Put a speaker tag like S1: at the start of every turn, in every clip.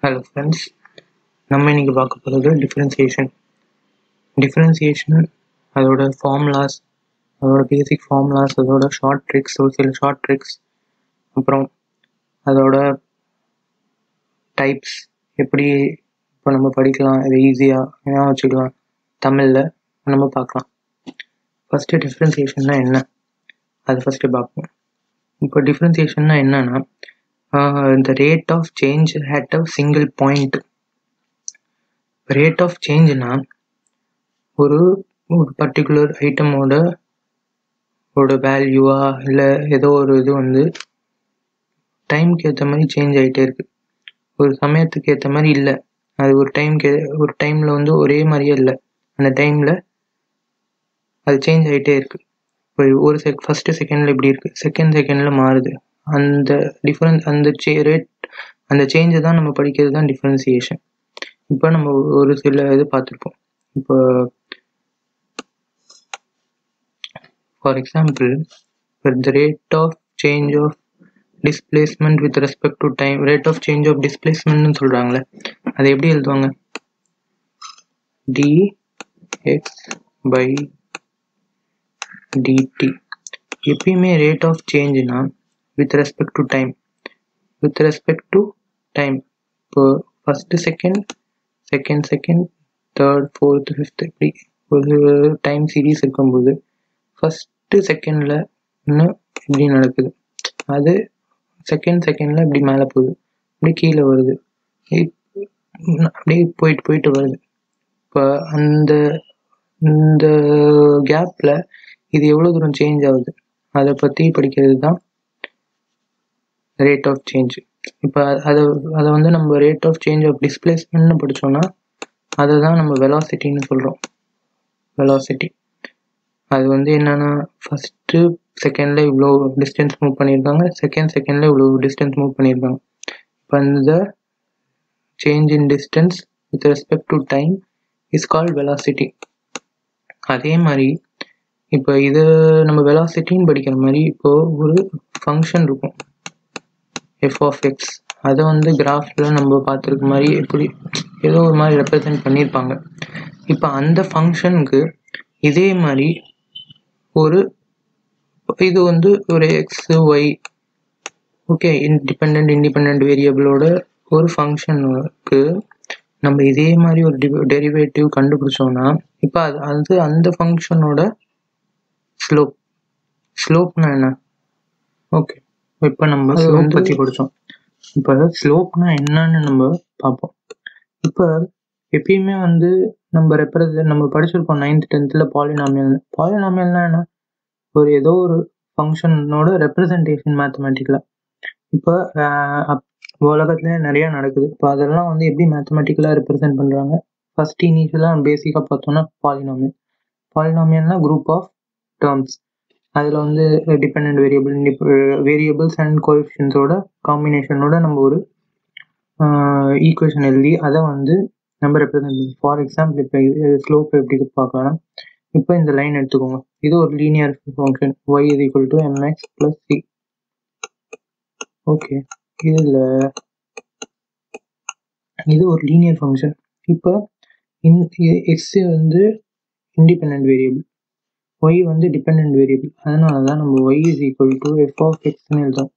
S1: hello friends நம்ம இன்னைக்கு பார்க்க போகிறது டிஃப்ரென்சியேஷன் டிஃப்ரென்சியேஷன் அதோட ஃபார்முலாஸ் அதோட பேசிக் ஃபார்முலாஸ் அதோட ஷார்ட் ட்ரிக்ஸ் ஒரு சில ஷார்ட் ட்ரிக்ஸ் அப்புறம் அதோட டைப்ஸ் எப்படி இப்போ நம்ம படிக்கலாம் இதை ஈஸியாக என்ன வச்சுக்கலாம் தமிழில் நம்ம பார்க்கலாம் ஃபஸ்ட்டு டிஃப்ரென்சியேஷன்னா என்ன அது ஃபஸ்ட்டு பார்ப்போம் இப்போ டிஃப்ரென்சியேஷன்னா என்னன்னா the rate of change at a single point rate of சேஞ்ச்னா ஒரு ஒரு பர்டிகுலர் ஐட்டமோட ஓட வேல்யூவா இல்லை ஏதோ ஒரு இது வந்து டைம்க்கு ஏற்ற மாதிரி சேஞ்ச் ஆகிட்டே இருக்கு ஒரு சமயத்துக்கு ஏற்ற மாதிரி இல்லை அது ஒரு டைம்க்கு ஒரு டைமில் வந்து ஒரே மாதிரியே இல்லை அந்த டைமில் அது சேஞ்ச் ஆகிட்டே இருக்கு இப்போ ஒரு செக் ஃபஸ்ட்டு செகண்டில் இப்படி இருக்குது செகண்ட் செகண்டில் மாறுது அந்த டிஃப்ரென்ஸ் அந்த சே ரேட் அந்த சேஞ்சை தான் நம்ம படிக்கிறது தான் டிஃப்ரென்சியேஷன் இப்போ நம்ம ஒரு சில இது பார்த்துருப்போம் இப்போ for example the rate of change of displacement with respect to time rate of change of டிஸ்பிளேஸ்மெண்ட்னு சொல்கிறாங்களே அதை எப்படி எழுதுவாங்க டி எக்ஸ் பை டிடி எப்பயுமே ரேட் ஆஃப் சேஞ்சுனா with respect to time with respect to time இப்போ first second second second third fourth fifth இப்படி ஒரு டைம் சீரீஸ் இருக்கும்போது ஃபஸ்ட்டு செகண்டில் இன்னும் இப்படி நடக்குது அது செகண்ட் செகண்டில் இப்படி மேலே போகுது இப்படி கீழே வருது அப்படியே போயிட்டு போயிட்டு வருது இப்போ அந்த இந்த கேப்பில் இது எவ்வளோ தூரம் சேஞ்ச் ஆகுது அதை பற்றி படிக்கிறது தான் ரேட் ஆஃப் சேஞ்ச் இப்போ அதை அதை வந்து நம்ம ரேட் ஆஃப் சேஞ்ச் ஆஃப் டிஸ்பிளேஸ்மெண்ட்னு படித்தோம்னா அதை தான் நம்ம வெலாசிட்டின்னு சொல்கிறோம் வெலாசிட்டி அது வந்து என்னென்னா ஃபஸ்ட்டு செகண்டில் இவ்வளோ டிஸ்டன்ஸ் மூவ் பண்ணியிருக்காங்க செகண்ட் செகண்டில் இவ்வளோ டிஸ்டன்ஸ் மூவ் பண்ணியிருக்காங்க இப்போ அந்த change in distance with respect to time is called velocity அதே மாதிரி இப்போ இது நம்ம வெலாசிட்டின்னு படிக்கிற மாதிரி இப்போது ஒரு ஃபங்க்ஷன் இருக்கும் எஃப் ஆஃப் எக்ஸ் அதை வந்து கிராஃபில் நம்ம பார்த்துருக்க மாதிரி எப்படி ஏதோ ஒரு மாதிரி ரெப்ரசன்ட் பண்ணியிருப்பாங்க இப்போ அந்த ஃபங்க்ஷனுக்கு இதே மாதிரி ஒரு இது வந்து ஒரு X Y okay independent independent வேரியபிளோட ஒரு ஃபங்க்ஷனுக்கு நம்ம இதே மாதிரி ஒரு டெரிவேட்டிவ் கண்டுபிடிச்சோம்னா இப்போ அது அது அந்த ஃபங்க்ஷனோட ஸ்லோப் ஸ்லோப்னா என்ன ஓகே இப்போ நம்ம ஸ்லோப் பற்றி படித்தோம் இப்போ ஸ்லோப்னா என்னன்னு நம்ம பார்ப்போம் இப்போ எப்பயுமே வந்து நம்ம ரெப்ரசன்ட் நம்ம படிச்சிருப்போம் நைன்த் டென்த்தில் பாலினாமியல் பாலினாமியல்னா என்ன ஒரு ஏதோ ஒரு ஃபங்க்ஷனோட ரெப்ரசன்டேஷன் மேத்தமெட்டிக்கில் இப்போ உலகத்துல நிறையா நடக்குது இப்போ அதெல்லாம் வந்து எப்படி மேத்தமெட்டிக்கலாக ரெப்ரசென்ட் பண்ணுறாங்க ஃபர்ஸ்ட் இனிஷியலாக பேசிக்காக பார்த்தோம்னா பாலினாமியல் பாலினாமியல்னா குரூப் ஆஃப் டேர்ம்ஸ் அதில் வந்து டிபெண்ட் வேரியபிள் வேரியபிள்ஸ் அண்ட் கோஎஃபிஷியன்ஸோட காம்பினேஷனோட நம்ம ஒரு ஈக்குவேஷன் எழுதி அதை வந்து நம்ம ரெப்ரசென்ட் பண்ணுவோம் ஃபார் எக்ஸாம்பிள் இப்போ ஸ்லோப் எப்படி பார்க்கலாம் இப்போ இந்த லைன் எடுத்துக்கோங்க இது ஒரு லீனியர் ஃபங்க்ஷன் ஒய் இது equal to MX plus C okay இதில் இது ஒரு லீனியர் ஃபங்க்ஷன் இப்போ இன் எக்ஸ் வந்து இண்டிபெண்ட் வேரியபிள் ஒய் வந்து டிபெண்ட் வேரியபிள் அதனால தான் நம்ம Y is equal to F of எக்ஸ்னு எழுதும்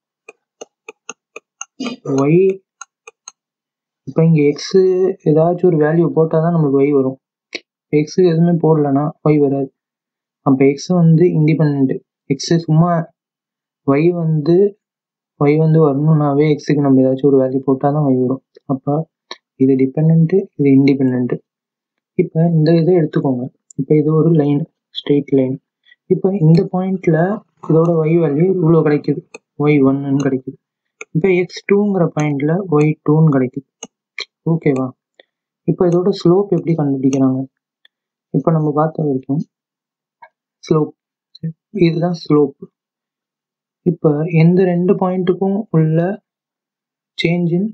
S1: ஒய் இப்போ இங்கே எக்ஸு ஏதாச்சும் ஒரு வேல்யூ போட்டால் தான் நம்மளுக்கு ஒய் வரும் எக்ஸு எதுவுமே போடலன்னா ஒய் வராது அப்போ எக்ஸ் வந்து இண்டிபெண்ட் எக்ஸு சும்மா ஒய் வந்து ஒய் வந்து வரணும்னாவே எக்ஸுக்கு நம்ம ஏதாச்சும் ஒரு வேல்யூ போட்டால் தான் ஒய் வரும் அப்போ இது டிபெண்ட்டு இது இண்டிபெண்ட்டு இப்போ இந்த இதை எடுத்துக்கோங்க இப்போ இது ஒரு லைன் ஸ்ட்ரெயிட் லைன் இப்போ இந்த பாயிண்ட்ல இதோட ஒய் வேல்யூ இவ்வளோ கிடைக்குது ஒய் ஒன்னு கிடைக்குது இப்போ எக்ஸ் டூங்கிற பாயிண்ட்ல ஒய் டூன்னு கிடைக்குது ஓகேவா இப்போ இதோட ஸ்லோப் எப்படி கண்டுபிடிக்கிறாங்க இப்போ நம்ம பார்த்த வரைக்கும் ஸ்லோப் இதுதான் ஸ்லோப் இப்போ எந்த ரெண்டு பாயிண்ட்டுக்கும் உள்ள change in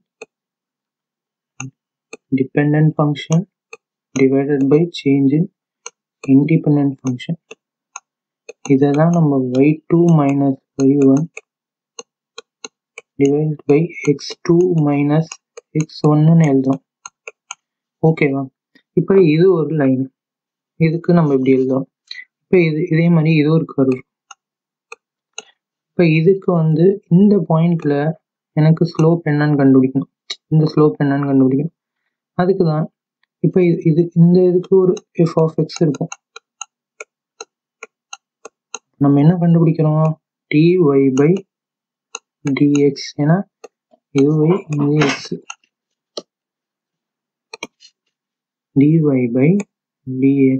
S1: dependent function divided by change in independent function இதை தான் நம்ம Y two minus Y one divided by x2 minus X ஒன்றுன்னு எழுதுறோம் ஓகேவா இப்போ இது ஒரு லைன் இதுக்கு நம்ம இப்படி எழுதுறோம் இப்போ இது இதே மாதிரி இது ஒரு கர்வ் இப்போ இதுக்கு வந்து இந்த பாயிண்ட்ல எனக்கு ஸ்லோப் என்னன்னு கண்டுபிடிக்கணும் இந்த ஸ்லோப் என்னன்னு கண்டுபிடிக்கணும் அதுக்கு தான் இப்போ இது இது இந்த இதுக்கு ஒரு எஃப் ஆஃப் எக்ஸ் இருக்கும் நம்ம என்ன கண்டுபிடிக்கிறோம் dy பை dx ஏன்னா இது y இது x dy பை dx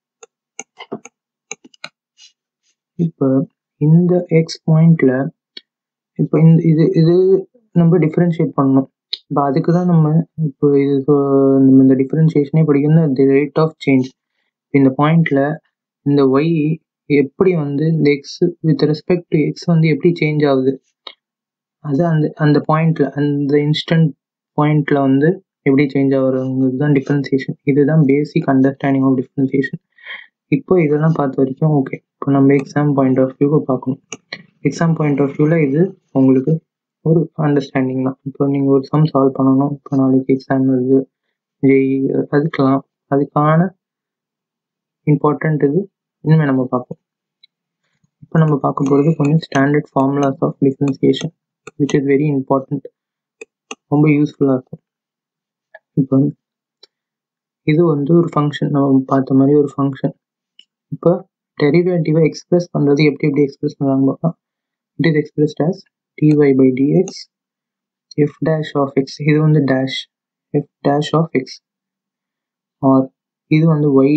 S1: இப்போ இந்த எக்ஸ் பாயிண்ட்ல இப்போ இந்த இது இது நம்ம டிஃப்ரென்ஷியேட் பண்ணணும் இப்போ அதுக்கு தான் நம்ம இப்போ இது நம்ம இந்த டிஃப்ரென்ஷியேஷனே படிக்கணும் தி ரேட் ஆஃப் சேஞ்ச் இந்த பாயிண்ட்ல இந்த ஒய் எப்படி வந்து இந்த X with respect to X வந்து எப்படி சேஞ்ச் ஆகுது அது அந்த அந்த பாயிண்ட்ல அந்த இன்ஸ்டன்ட் பாயிண்ட்ல வந்து எப்படி சேஞ்ச் ஆகுறது தான் டிஃப்ரென்சியேஷன் இதுதான் பேசிக் அண்டர்ஸ்டாண்டிங் ஆஃப் டிஃப்ரென்சியேஷன் இப்போ இதெல்லாம் பார்த்த வரைக்கும் ஓகே இப்போ நம்ம எக்ஸாம் பாயிண்ட் ஆஃப் வியூவை பார்க்கணும் எக்ஸாம் பாயிண்ட் ஆஃப் வியூவில் இது உங்களுக்கு ஒரு அண்டர்ஸ்டாண்டிங் தான் இப்போ நீங்கள் ஒரு சம் சால்வ் பண்ணணும் இப்போ நாளைக்கு எக்ஸாம் வருது ஜெய் அதுக்கெல்லாம் அதுக்கான இம்பார்ட்டன்ட் இது இனிமேல் நம்ம பார்ப்போம் இப்போ நம்ம பார்க்க போகிறது கொஞ்சம் standard formulas of differentiation which is very important ரொம்ப யூஸ்ஃபுல்லாக இருக்கும் இப்போ இது வந்து ஒரு ஃபங்க்ஷன் நம்ம பார்த்த மாதிரி ஒரு ஃபங்க்ஷன் இப்போ டெரிவேட்டிவை எக்ஸ்பிரஸ் பண்ணுறது எப்படி எப்படி எக்ஸ்பிரஸ் பண்ணுறாங்க பார்க்கலாம் it is expressed as dy by dx f dash of x இது வந்து dash f dash of x or இது வந்து y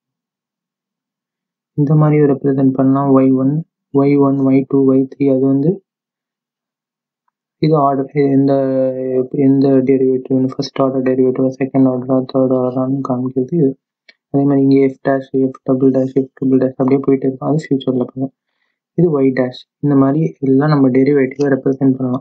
S1: இந்த மாதிரி ரெப்ரசன்ட் பண்ணலாம் Y one Y one Y two Y three அது வந்து இது ஆர்டர் எந்த எந்த derivative first order derivative second ஆர்டரா தேர்ட் ஆர்டரான்னு காமிக்கிறது இது அதே மாதிரி இங்கே F dash F double dash F double dash அப்படியே போயிட்டு இருக்கும் அது ஃபியூச்சரில் பண்ணுவோம் இது ஒய் டேஷ் இந்த மாதிரி எல்லாம் நம்ம டெரிவேட்டிவை ரெப்ரசென்ட் பண்ணலாம்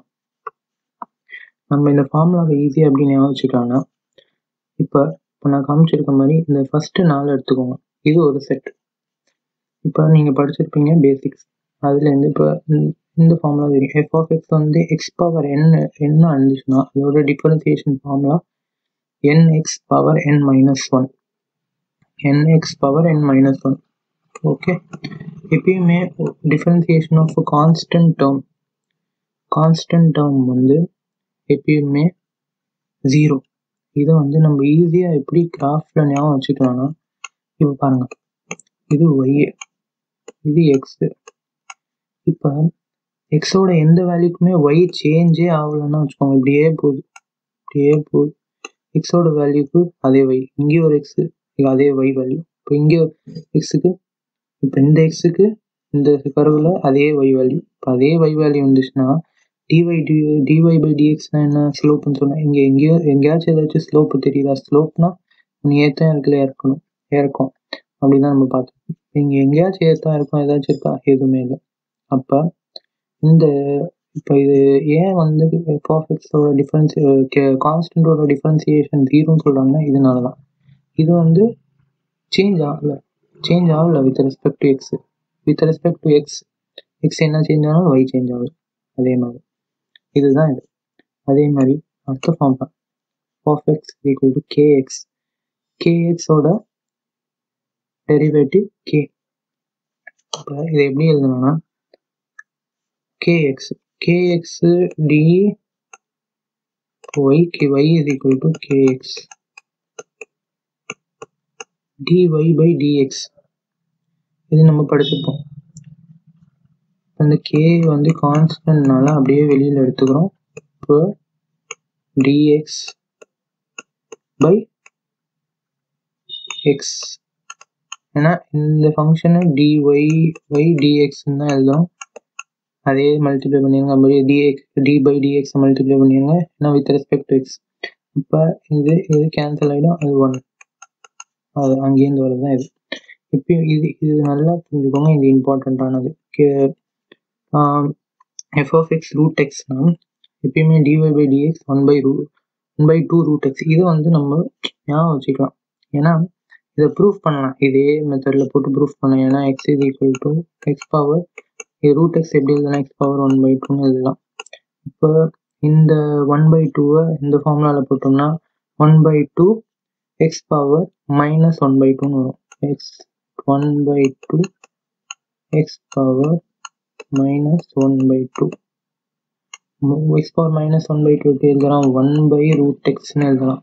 S1: நம்ம இந்த ஃபார்முலாவை ஈஸியாக எப்படி ஞாபகம் வச்சுக்கலாம்னா இப்போ இப்போ நான் காமிச்சிருக்க மாதிரி இந்த ஃபஸ்ட்டு நாலு எடுத்துக்கோங்க இது ஒரு செட் இப்போ நீங்கள் படிச்சிருப்பீங்க பேசிக்ஸ் அதுலேருந்து இப்போ இந்த ஃபார்முலா தெரியும் எஃப் ஆஃப் எக்ஸ் வந்து எக்ஸ் பவர் என் என்ன இருந்துச்சுன்னா அதோட differentiation formula N X power N minus one N X power N minus one okay எப்பயுமே differentiation of constant term constant term வந்து எப்பயுமே ஜீரோ இதை வந்து நம்ம ஈஸியாக எப்படி கிராஃப்டில் ஞாபகம் வச்சுக்கலாம்னா இப்போ பாருங்கள் இது ஒய் இது எக்ஸு இப்போ எக்ஸோட எந்த வேல்யூக்குமே ஒய் சேஞ்சே ஆகலைன்னா வச்சுக்கோங்க இப்படியே போகுது இப்படியே போகுது எக்ஸோட வேல்யூக்கு அதே ஒய் இங்கே ஒரு எக்ஸு அதே ஒய் வேல்யூ இப்போ இங்கே எக்ஸுக்கு இப்போ இந்த எக்ஸுக்கு இந்த கருவில் அதே ஒய் வேல்யூ இப்போ அதே ஒய் வேல்யூ வந்துச்சுன்னா டிஒய் டி டிஒய் பை டிஎக்ஸ்னா என்ன ஸ்லோப்னு சொன்னேன் இங்கே எங்கேயோ எங்கேயாச்சும் ஏதாச்சும் ஸ்லோப்பு தெரியுதா ஸ்லோப்னா ஒன்று ஏற்றம் இருக்குல்ல இறக்கணும் இறக்கும் அப்படிதான் நம்ம பார்த்தோம் இங்கே எங்கேயாச்சும் ஏற்றம் இருக்கும் ஏதாச்சும் இருக்கா எதுவுமே இல்லை அப்போ இந்த இப்போ இது ஏன் வந்து ப்ராஃபிட்ஸோட டிஃபரன்ஸ் கான்ஸ்டன்டோட டிஃபரன்சியேஷன் ஜீரோன்னு சொல்கிறாங்கன்னா இதனால தான் இது வந்து சேஞ்ச் ஆகல சேஞ்ச் ஆகல with respect to X with respect to X X என்ன சேஞ்ச் ஆனாலும் ஒய் சேஞ்ச் ஆகுது அதே மாதிரி இதுதான் இது அதே மாதிரி அடுத்த ஃபார்ம் தான் of X equal to KX கேஎக்ஸோட டெரிவேட்டிவ் கே இப்போ இதை எப்படி எழுதணும்னா kx kx d y y is equal to kx dy by dx இது நம்ம படிச்சிருப்போம் அந்த k வந்து கான்ஸ்டன்ட்னால அப்படியே வெளியில் எடுத்துக்கிறோம் இப்போ dx by x ஏன்னா இந்த ஃபங்க்ஷனை dy by dx தான் எழுதும் அதே மல்டிப்ளை பண்ணிடுங்க அப்படியே DX D by DX multiply பண்ணிடுங்க ஏன்னா வித் ரெஸ்பெக்ட் டு எக்ஸ் இப்போ இது இது கேன்சல் ஆகிடும் அது ஒன் அது அங்கேருந்து வரது தான் இது இப்பயும் இது இது நல்லா புரிஞ்சுக்கோங்க இது இம்பார்ட்டண்ட்டானது எஃப் ஆஃப் எக்ஸ் ரூட் எக்ஸ்னா எப்பயுமே DY by DX one by root one by two root X இதை வந்து நம்ம ஞாபகம் வச்சுக்கலாம் ஏன்னா இதை ப்ரூஃப் பண்ணலாம் இதே மெத்தடில் போட்டு ப்ரூஃப் பண்ணலாம் ஏன்னா X is equal to X power இது ரூட் எக்ஸ் எப்படி எழுதலாம் எக்ஸ் பவர் ஒன் பை டூன்னு எழுதலாம் இப்போ இந்த ஒன் பை டூவை இந்த ஃபார்முலாவில் போட்டோம்னா one by two X power minus one by டூன்னு வரும் X one by two X power minus one by two X power minus one by two எப்படி எழுதலாம் ஒன் பை ரூட் எக்ஸ்னு எழுதலாம்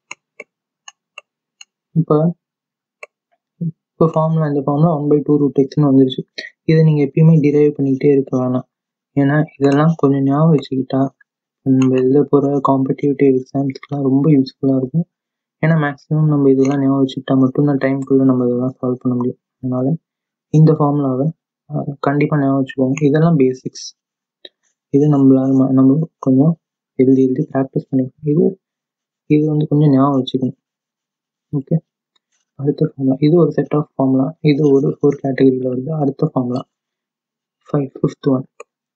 S1: இப்போ இப்போ ஃபார்முலா இந்த formula one by two root எக்ஸ்னு வந்துருச்சு இதை நீங்கள் எப்பயுமே டிரைவ் பண்ணிக்கிட்டே இருக்க வேணாம் ஏன்னா இதெல்லாம் கொஞ்சம் ஞாபகம் வச்சுக்கிட்டா நம்ம எழுத போகிற காம்படிட்டிவ் எக்ஸாம்ஸ்க்குலாம் ரொம்ப யூஸ்ஃபுல்லாக இருக்கும் ஏன்னா மேக்ஸிமம் நம்ம இதெல்லாம் ஞாபகம் வச்சுக்கிட்டா மட்டும்தான் டைம்குள்ளே நம்ம இதெல்லாம் சால்வ் பண்ண முடியும் அதனால் இந்த ஃபார்முலாவை கண்டிப்பாக ஞாபகம் வச்சுக்கோங்க இதெல்லாம் பேசிக்ஸ் இது நம்மளால நம்ம கொஞ்சம் எழுதி எழுதி ப்ராக்டிஸ் பண்ணிக்கணும் இது இது வந்து கொஞ்சம் ஞாபகம் வச்சுக்கணும் ஓகே அடுத்த ஃபார்முலா இது ஒரு செட் ஆஃப் ஃபார்முலா இது ஒரு ஃபோர் கேட்டகரியில் வருது அடுத்த formula five fifth one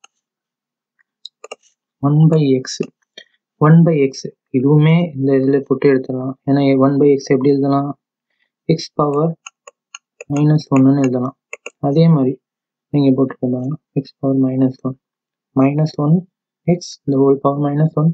S1: one by X one by X இதுவுமே இந்த இதில் போட்டு எடுத்துடலாம் ஏன்னா ஒன் பை எக்ஸ் எப்படி எழுதலாம் எக்ஸ் பவர் மைனஸ் ஒன்றுன்னு எழுதலாம் அதே மாதிரி நீங்கள் போட்டுக்கலாம் X power minus one minus one X இந்த whole power minus one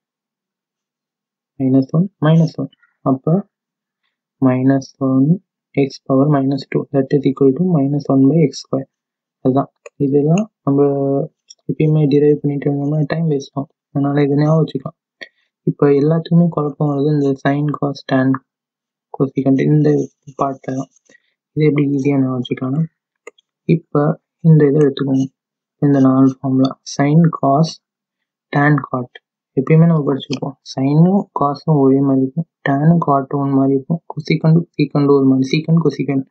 S1: minus one minus one அப்போ minus one X power minus two that is equal to minus one by X square அதுதான் இதெல்லாம் நம்ம எப்பயுமே டிரைவ் பண்ணிட்டு இருந்தோம்னா time waste ஆகும் அதனால் இதை ஞாபகம் வச்சுக்கலாம் இப்போ எல்லாத்துக்குமே குழப்பம் வருது இந்த சைன் காஸ் டேன் கோசிகண்ட் இந்த பார்ட்டில் தான் இது எப்படி ஈஸியாக ஞாபகம் வச்சுக்கலாம்னா இப்போ இந்த இதை எடுத்துக்கோங்க இந்த நாலு formula sine cos tan cot எப்பயுமே நம்ம படிச்சிருப்போம் சைனும் காசும் ஒரே மாதிரி இருக்கும் டேனும் காட்டும் ஒரு மாதிரி இருக்கும் கொசிகண்டும் சீக்கண்டும் ஒரு மாதிரி சீக்கண்ட் கொசிகண்ட்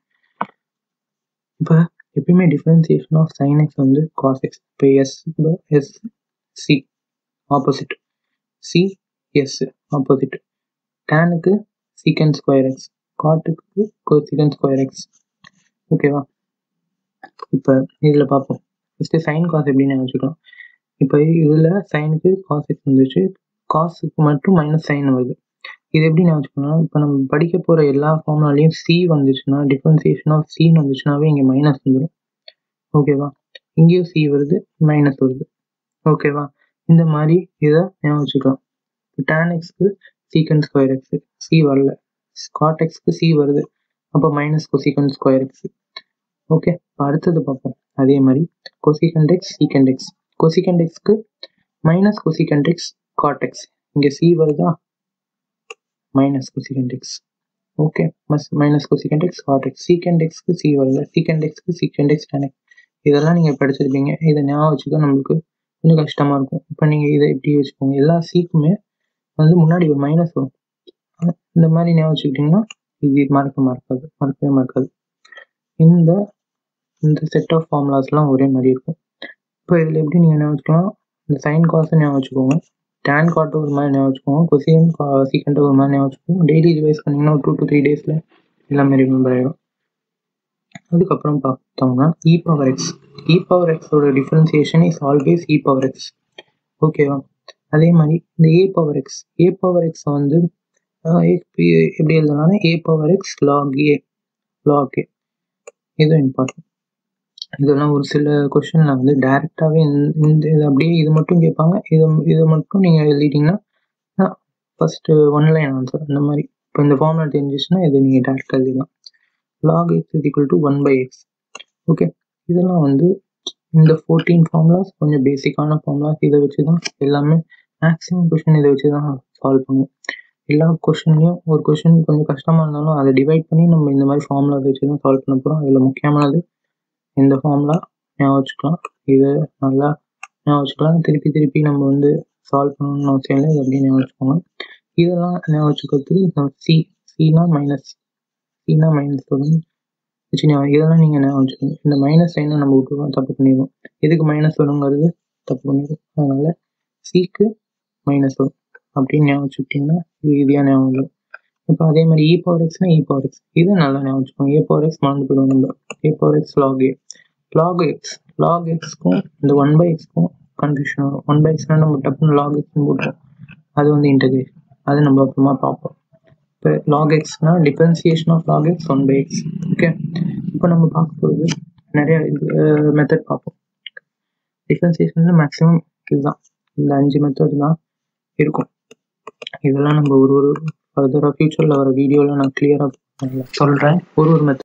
S1: இப்போ எப்பயுமே டிஃபரன்சியேஷன் ஆஃப் சைன் எக்ஸ் வந்து காஸ் எக்ஸ் இப்போ S S C opposite C S opposite டேனுக்கு சீக்கண்ட் ஸ்கொயர் எக்ஸ் காட்டுக்கு கொசிகண்ட் ஸ்கொயர் எக்ஸ் ஓகேவா இப்போ இதில் பார்ப்போம் ஃபஸ்ட்டு சைன் காஸ் எப்படின்னு வச்சுக்கலாம் இப்போ இதில் சைனுக்கு காஸ் எக்ஸ் வந்துச்சு காசுக்கு மட்டும் மைனஸ் சைன் வருது இது எப்படி நான் வச்சுக்கணும் இப்போ நம்ம படிக்க போகிற எல்லா ஃபார்முலாலையும் சி வந்துச்சுன்னா டிஃபரன்சியேஷன் ஆஃப் சின்னு வந்துச்சுனாவே இங்கே மைனஸ் வந்துடும் ஓகேவா இங்கேயும் சி வருது மைனஸ் வருது ஓகேவா இந்த மாதிரி இதை ஞாபகம் வச்சுக்கலாம் டேன் எக்ஸ்க்கு சீக்கண்ட் ஸ்கொயர் எக்ஸ் சி வரல ஸ்காட் எக்ஸ்க்கு சி வருது அப்போ minus cosecant square X okay இப்போ அடுத்தது பார்ப்போம் அதே மாதிரி cosecant X secant X cosecant எக்ஸ்க்கு minus cosecant X cot X இங்கே சி வருதா மைனஸ் கொசிகண்ட் எக்ஸ் ஓகே மஸ் minus cosecant X cot X secant எக்ஸ்க்கு சி வருது சீக்கண்ட் எக்ஸ்க்கு சீக்கண்ட் எக்ஸ் டென் எக்ஸ் இதெல்லாம் நீங்கள் படிச்சிருப்பீங்க இதை ஞாபகம் வச்சுக்க நம்மளுக்கு கொஞ்சம் கஷ்டமாக இருக்கும் இப்போ நீங்கள் இதை எப்படி வச்சுக்கோங்க எல்லா சீக்குமே வந்து முன்னாடி ஒரு மைனஸ் வரும் இந்த மாதிரி ஞாபகம் வச்சுக்கிட்டிங்கன்னா இது மறக்க மறக்காது மறக்கவே மறக்காது இந்த இந்த செட் ஆஃப் ஃபார்முலாஸ்லாம் ஒரே மாதிரி இருக்கும் இப்போ இதில் எப்படி நீங்கள் ஞாபகம் வச்சுக்கலாம் இந்த சைன் காசை ஞாபகம் வச்சுக்கோங்க டேன் காட்டு ஒரு மாதிரி ஞாபகம் வச்சுக்கோங்க கொசியன் சீக்கண்ட்டு ஒரு மாதிரி ஞாபகம் வச்சுக்கோங்க டெய்லி ரிவைஸ் பண்ணிங்கன்னா ஒரு டூ டு த்ரீ டேஸில் எல்லாமே ரிமெம்பர் ஆகிடும் அதுக்கப்புறம் பார்த்தோம்னா E power X E power எக்ஸோட differentiation is always E power X ஓகேவா அதே மாதிரி இந்த A power X A power X வந்து எப்படி எழுதலாம்னா A power X log A log A இதுவும் இம்பார்ட்டன்ட் இதெல்லாம் ஒரு சில கொஷினில் வந்து டேரெக்டாகவே இந்த இது அப்படியே இது மட்டும் கேட்பாங்க இதை இதை மட்டும் நீங்கள் எழுதிட்டீங்கன்னா ஃபஸ்ட்டு ஒன் லைன் ஆன்சர் அந்த மாதிரி இப்போ இந்த ஃபார்முலா தெரிஞ்சிச்சுன்னா இது நீங்கள் டேரெக்டாக எழுதிடலாம் log X is equal to one by X okay இதெல்லாம் வந்து இந்த ஃபோர்டீன் ஃபார்முலாஸ் கொஞ்சம் பேசிக்கான ஃபார்முலாஸ் இதை வச்சு தான் எல்லாமே மேக்ஸிமம் கொஷின் இதை வச்சு தான் சால்வ் பண்ணுவோம் எல்லா கொஷின்லையும் ஒரு கொஷின் கொஞ்சம் கஷ்டமாக இருந்தாலும் அதை டிவைட் பண்ணி நம்ம இந்த மாதிரி ஃபார்முலாஸ் வச்சு தான் சால்வ் பண்ண போகிறோம் அதில் முக்கியமானது இந்த ஃபார்முலா ஞாபகம் வச்சுக்கலாம் இதை நல்லா ஞாபகம் வச்சுக்கலாம் திருப்பி திருப்பி நம்ம வந்து சால்வ் பண்ணணும்னு அவசியம் இல்லை இது அப்படியே ஞாபகம் வச்சுக்கோங்க இதெல்லாம் ஞாபகம் வச்சுக்கிறதுக்கு சி சினா மைனஸ் சினா மைனஸ் வரும் வச்சு ஞாபகம் இதெல்லாம் நீங்கள் ஞாபகம் வச்சுக்கோங்க இந்த மைனஸ் சைனை நம்ம விட்டுருவோம் தப்பு பண்ணிடுவோம் எதுக்கு மைனஸ் வருங்கிறது தப்பு பண்ணிடுவோம் அதனால் சிக்கு மைனஸ் வரும் அப்படின்னு ஞாபகம் வச்சுக்கிட்டிங்கன்னா இது ஈஸியாக ஞாபகம் வரும் இப்போ அதே மாதிரி இ பவர் எக்ஸ்னா இ பவர் எக்ஸ் இது நல்லா ஞாபகம் வச்சுக்கோங்க ஏ பவர் எக்ஸ் மறந்து போயிடுவோம் நம்ம a power X log A log x log எக்ஸ்க்கும் இந்த ஒன் பை எக்ஸ்க்கும் கன்ஃபியூஷன் வரும் ஒன் பை எக்ஸ்னா நம்ம டப்புன்னு லாக் எக்ஸ்னு போட்டுரும் அது வந்து இன்டகிரேஷன் அது நம்ம அப்புறமா பார்ப்போம் இப்போ லாக் எக்ஸ்னா differentiation of log x one by X okay இப்போ நம்ம பார்க்க போகிறது நிறைய மெத்தட் பார்ப்போம் டிஃபரன்சியேஷனில் மேக்ஸிமம் இதுதான் இந்த அஞ்சு மெத்தட் தான் இருக்கும் இதெல்லாம் நம்ம ஒரு ஒரு ஃபர்தராக ஃபியூச்சரில் வர வீடியோவில் நான் கிளியராக சொல்கிறேன் ஒரு ஒரு மெத்தட்